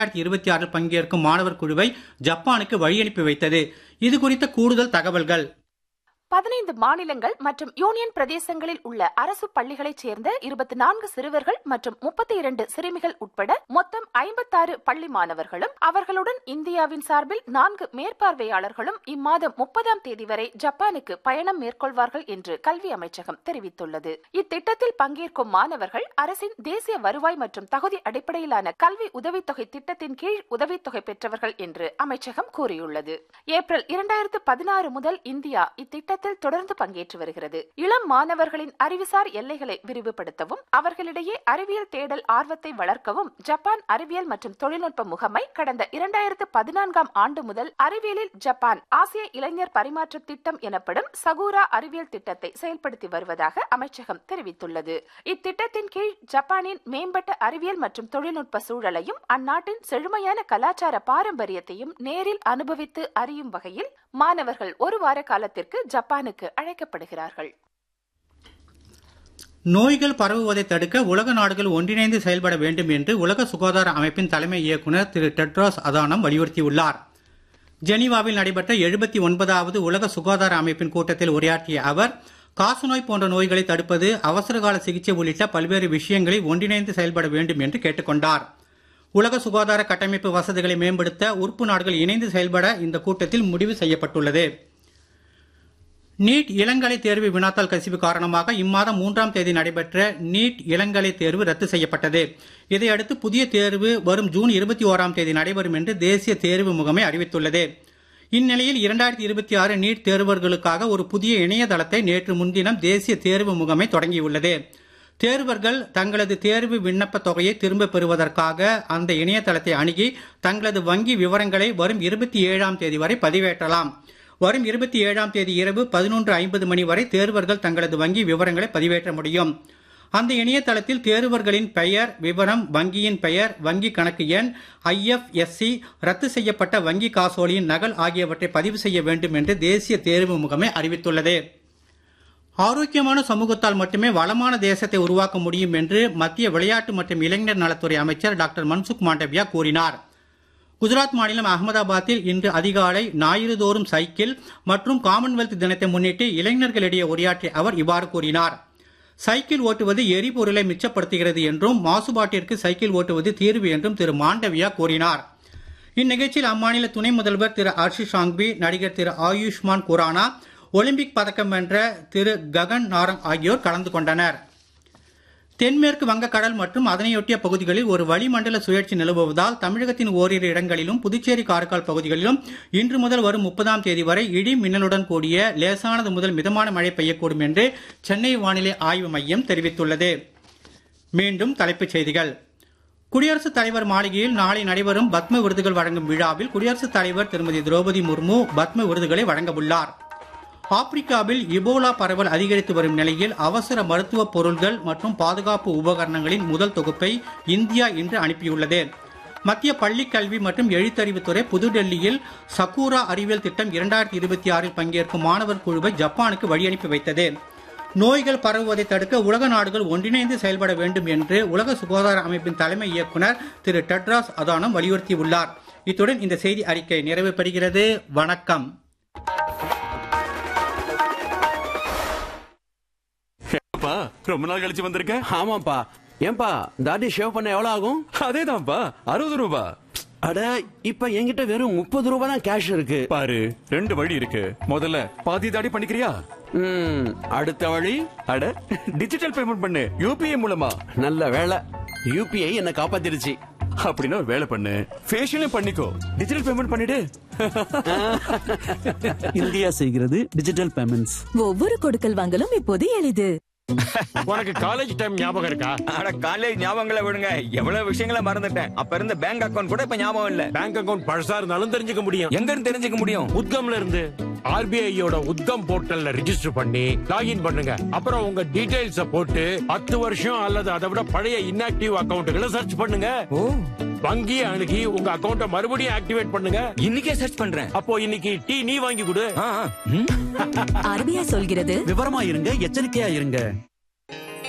இருபத்தி ஆறில் பங்கேற்கும் மாணவர் குழுவை ஜப்பானுக்கு வழியனுப்பி வைத்தது இது குறித்த கூடுதல் தகவல்கள் பதினைந்து மாநிலங்கள் மற்றும் யூனியன் பிரதேசங்களில் உள்ள அரசு பள்ளிகளைச் சேர்ந்த இருபத்தி நான்கு சிறுவர்கள் மற்றும் முப்பத்தி இரண்டு சிறுமிகள் உட்பட மொத்தம் ஐம்பத்தாறு பள்ளி மாணவர்களும் அவர்களுடன் இந்தியாவின் சார்பில் நான்கு மேற்பார்வையாளர்களும் இம்மாதம் முப்பதாம் தேதி வரை ஜப்பானுக்கு பயணம் மேற்கொள்வார்கள் என்று கல்வி அமைச்சகம் தெரிவித்துள்ளது இத்திட்டத்தில் பங்கேற்கும் மாணவர்கள் அரசின் தேசிய வருவாய் மற்றும் தகுதி அடிப்படையிலான கல்வி உதவித்தொகை திட்டத்தின் கீழ் உதவித்தொகை பெற்றவர்கள் என்று அமைச்சகம் கூறியுள்ளது ஏப்ரல் இரண்டாயிரத்து பதினாறு முதல் இந்தியா இத்திட்டத்தில் திட்டத்தில் தொடர்ந்து பங்கேற்று வருகிறது இளம் மாணவர்களின் அறிவுசார் எல்லைகளை விரிவுபடுத்தவும் அவர்களிடையே அறிவியல் தேடல் ஆர்வத்தை வளர்க்கவும் ஜப்பான் அறிவியல் மற்றும் தொழில்நுட்ப முகமை கடந்த இரண்டாயிரத்து பதினான்காம் ஆண்டு முதல் அறிவியலில் ஜப்பான் ஆசிய இளைஞர் பரிமாற்ற திட்டம் எனப்படும் சகூரா அறிவியல் திட்டத்தை செயல்படுத்தி வருவதாக அமைச்சகம் தெரிவித்துள்ளது இத்திட்டத்தின் கீழ் ஜப்பானின் மேம்பட்ட அறிவியல் மற்றும் தொழில்நுட்ப சூழலையும் அந்நாட்டின் செழுமையான கலாச்சார பாரம்பரியத்தையும் நேரில் அனுபவித்து அறியும் வகையில் மாணவர்கள் ஒரு வார காலத்திற்கு ஜப்பானுக்கு அழைக்கப்படுகிறார்கள் நோய்கள் பரவுவதை தடுக்க உலக நாடுகள் ஒன்றிணைந்து செயல்பட வேண்டும் என்று உலக சுகாதார அமைப்பின் தலைமை இயக்குநர் திரு டெட்ராஸ் அதானம் வலியுறுத்தியுள்ளார் ஜெனீவாவில் நடைபெற்ற எழுபத்தி ஒன்பதாவது உலக சுகாதார அமைப்பின் கூட்டத்தில் உரையாற்றிய அவர் காசநோய் போன்ற நோய்களை தடுப்பது அவசரகால சிகிச்சை உள்ளிட்ட பல்வேறு விஷயங்களை ஒன்றிணைந்து செயல்பட வேண்டும் என்று கேட்டுக்கொண்டார் உலக சுகாதார கட்டமைப்பு வசதிகளை மேம்படுத்த உறுப்பு நாடுகள் இணைந்து செயல்பட இந்த கூட்டத்தில் முடிவு செய்யப்பட்டுள்ளது நீட் இளங்கலை தேர்வு வினாத்தாள் கசிவு காரணமாக இம்மாதம் மூன்றாம் தேதி நடைபெற்ற நீட் இளங்கலை தேர்வு ரத்து செய்யப்பட்டது இதையடுத்து புதிய தேர்வு வரும் ஜூன் இருபத்தி ஓராம் தேதி நடைபெறும் என்று தேசிய தேர்வு முகமை அறிவித்துள்ளது இந்நிலையில் இரண்டாயிரத்தி இருபத்தி ஆறு நீட் தேர்வர்களுக்காக ஒரு புதிய இணையதளத்தை நேற்று முன்தினம் தேசிய தேர்வு முகமை தொடங்கியுள்ளது தேர்வர்கள் தங்களது தேர்வு விண்ணப்ப தொகையை திரும்பப் பெறுவதற்காக அந்த இணையதளத்தை அணுகி தங்களது வங்கி விவரங்களை வரும் இருபத்தி ஏழாம் தேதி வரை பதிவேற்றலாம் வரும் இருபத்தி ஏழாம் தேதி இரவு பதினொன்று ஐம்பது மணி வரை தேர்வர்கள் தங்களது வங்கி விவரங்களை பதிவேற்ற முடியும் அந்த இணையதளத்தில் தேர்வர்களின் பெயர் விவரம் வங்கியின் பெயர் வங்கி கணக்கு எண் ஐஎஃப்எஸ்சி ரத்து செய்யப்பட்ட வங்கி காசோலியின் நகல் ஆகியவற்றை பதிவு செய்ய வேண்டும் என்று தேசிய தேர்வு முகமை அறிவித்துள்ளது ஆரோக்கியமான சமூகத்தால் மட்டுமே வளமான தேசத்தை உருவாக்க முடியும் என்று மத்திய விளையாட்டு மற்றும் இளைஞர் நலத்துறை அமைச்சர் டாக்டர் மன்சுக் மாண்டவியா கூறினார் குஜராத் மாநிலம் அகமதாபாத்தில் இன்று அதிகாலை ஞாயிறுதோறும் சைக்கிள் மற்றும் காமன்வெல்த் தினத்தை முன்னிட்டு இளைஞர்களிடையே உரையாற்றிய அவர் இவ்வாறு கூறினார் சைக்கிள் ஓட்டுவது எரிபொருளை மிச்சப்படுத்துகிறது என்றும் மாசுபாட்டிற்கு சைக்கிள் ஓட்டுவது தீர்வு என்றும் திரு மாண்டவியா கூறினார் இந்நிகழ்ச்சியில் அம்மாநில துணை முதல்வர் திரு ஆஷிஷ் சாங்வி நடிகர் திரு ஆயுஷ்மான் குரானா ஒலிம்பிக் பதக்கம் வென்ற திரு ககன் நாரங் ஆகியோர் கலந்து கொண்டனர் தென்மேற்கு வங்கக்கடல் மற்றும் அதனையொட்டிய பகுதிகளில் ஒரு வளிமண்டல சுழற்சி நிலவுவதால் தமிழகத்தின் ஓரிரு இடங்களிலும் புதுச்சேரி காரைக்கால் பகுதிகளிலும் இன்று முதல் வரும் முப்பதாம் தேதி வரை இடி மின்னலுடன் கூடிய லேசானது முதல் மிதமான மழை பெய்யக்கூடும் என்று சென்னை வானிலை ஆய்வு மையம் தெரிவித்துள்ளது மீண்டும் தலைப்புச் செய்திகள் குடியரசுத் தலைவர் மாளிகையில் நாளை நடைபெறும் பத்ம விருதுகள் வழங்கும் விழாவில் குடியரசுத் தலைவர் திருமதி திரௌபதி முர்மு பத்ம விருதுகளை வழங்கவுள்ளார் ஆப்பிரிக்காவில் இபோலா பரவல் அதிகரித்து வரும் நிலையில் அவசர மருத்துவ பொருள்கள் மற்றும் பாதுகாப்பு உபகரணங்களின் முதல் தொகுப்பை இந்தியா இன்று அனுப்பியுள்ளது மத்திய பள்ளிக் கல்வி மற்றும் எழுத்தறிவுத்துறை புதுடெல்லியில் சக்கூரா அறிவியல் திட்டம் இரண்டாயிரத்தி இருபத்தி ஆறில் பங்கேற்கும் மாணவர் குழுவை ஜப்பானுக்கு வழியனுப்பி வைத்தது நோய்கள் பரவுவதை தடுக்க உலக நாடுகள் ஒன்றிணைந்து செயல்பட வேண்டும் என்று உலக சுகாதார அமைப்பின் தலைமை இயக்குநர் திரு டெட்ராஸ் அதானம் வலியுறுத்தியுள்ளார் இத்துடன் இந்த செய்தி அறிக்கை நிறைவு பெறுகிறது வணக்கம் அப்பா ரொம்ப நாள் கழிச்சு வந்திருக்க ஆமாப்பா ஏன்பா தாடி ஷேவ் பண்ண எவ்வளவு ஆகும் அதேதான்ப்பா அறுபது ரூபா அட இப்ப என்கிட்ட வெறும் முப்பது ரூபாய் தான் கேஷ் இருக்கு பாரு ரெண்டு வழி இருக்கு முதல்ல பாதி தாடி பண்ணிக்கிறியா ம், அடுத்த வழி அட டிஜிட்டல் பேமெண்ட் பண்ணு யூபிஐ மூலமா நல்ல வேலை யூபிஐ என்ன காப்பாத்திருச்சு அப்படின்னா ஒரு வேலை பண்ணு ஃபேஷியலும் பண்ணிக்கோ டிஜிட்டல் பேமெண்ட் பண்ணிடு இந்தியா செய்கிறது டிஜிட்டல் பேமெண்ட்ஸ் ஒவ்வொரு கொடுக்கல் வாங்கலும் இப்போது எளிது உனக்கு காலேஜ் டைம் ஞாபகம் இருக்கா அட காலேஜ் ஞாபகங்களை விடுங்க எவ்வளவு விஷயங்களை மறந்துட்டேன் அப்ப இருந்த பேங்க் அக்கவுண்ட் கூட இப்ப ஞாபகம் இல்ல பேங்க் அக்கவுண்ட் பழசா இருந்தாலும் தெரிஞ்சுக்க முடியும் எங்க இருந்து தெரிஞ்சுக்க முடியும் உத்கம்ல இருந்து ஆர்பிஐயோட உத்கம் போர்ட்டல்ல ரிஜிஸ்டர் பண்ணி லாகின் பண்ணுங்க அப்புறம் உங்க டீடைல்ஸ போட்டு பத்து வருஷம் அல்லது அதை விட பழைய இன்ஆக்டிவ் அக்கவுண்ட்களை சர்ச் பண்ணுங்க ஓ வங்கியை அணுகி உங்க அக்கவுண்ட மறுபடியும் ஆக்டிவேட் பண்ணுங்க இன்னைக்கே சர்ச் பண்றேன் அப்போ இன்னைக்கு டீ நீ வாங்கி கொடு ஆ, ஆ. ம். ஆர்பிஐ சொல்கிறது விவரமா இருங்க எச்சரிக்கையா இருங்க